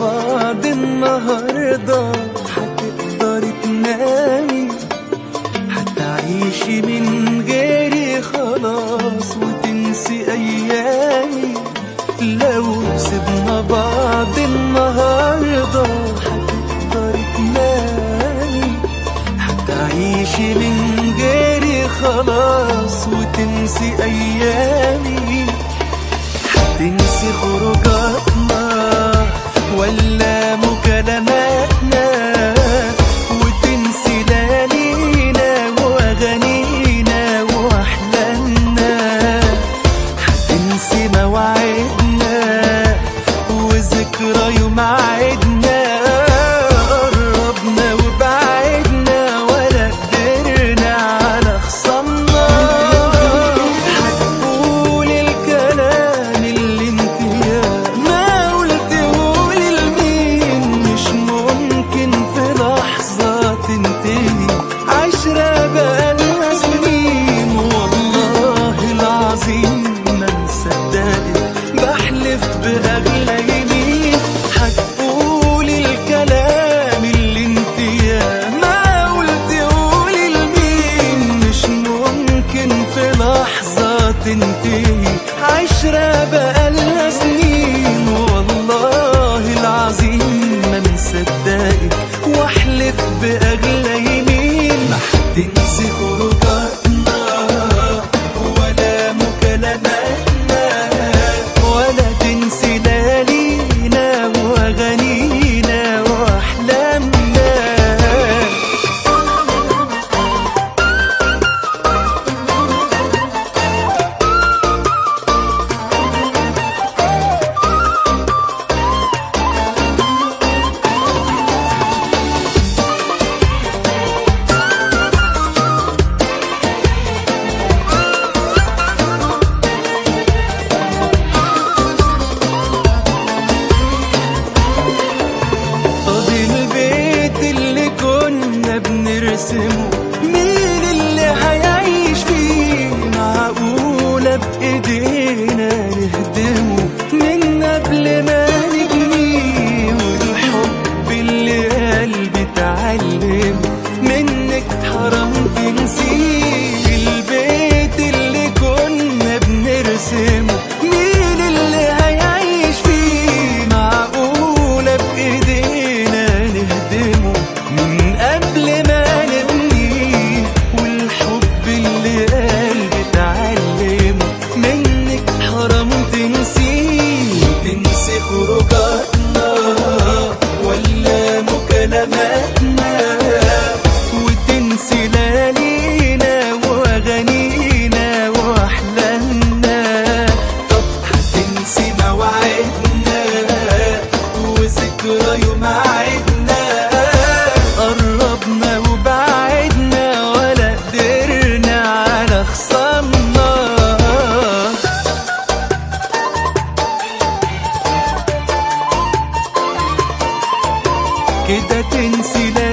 بعض النهاردة هتقدري تنامي هتعيشي من غيري خلاص وتنسي أيامي لو سيبنا بعض النهاردة هتقدري تنامي هتعيشي من غيري خلاص وتنسي أيامي هتنسي خروجاتنا ولا مكالماتنا وتنسي ليالينا واغانينا واحلامنا هتنسي مواعيدنا وذكرى يوم عيدنا قربنا وبعدنا ولا قدرنا على خصمنا هتقول الكلام اللي انت يا ما قلتهول لمين مش ممكن في لحظة تنتهي عشرة بقالنا سنين والله العظيم ما مصدقك بحلف بأغلى يمين هتقول الكلام اللي انت يا ما قلتهول لمين مش ممكن في لحظة تنتهي عشرة بقالنا سنين والله العظيم ما مصدقك واحلف بأغلى يمين ما هتنسي خروجاتنا ولا مكالماتنا ولا تنسي ليالينا واغانينا واحلامنا طب البيت اللي كنا بنرسمه مين اللي هيعيش فيه معقولة بإيدينا نهدمه من قبل ما نبنيه والحب اللي قلبي اتعلم منك حرام تنسيه البيت اللي كنا بنرسمه مين اللي هيعيش فيه معقولة بإيدينا نهدمه من قبل ما نبنيه والحب اللي قلبي اتعلمه منك حرام تنسيه تنسي خروجاتنا ولا مكالماتنا وتنسي ليالينا واغانينا واحلامنا طب هتنسي مواعيدنا وذكرى يوم عيدنا قربنا وبعدنا ولا قدرنا على خصمنا كده تنسي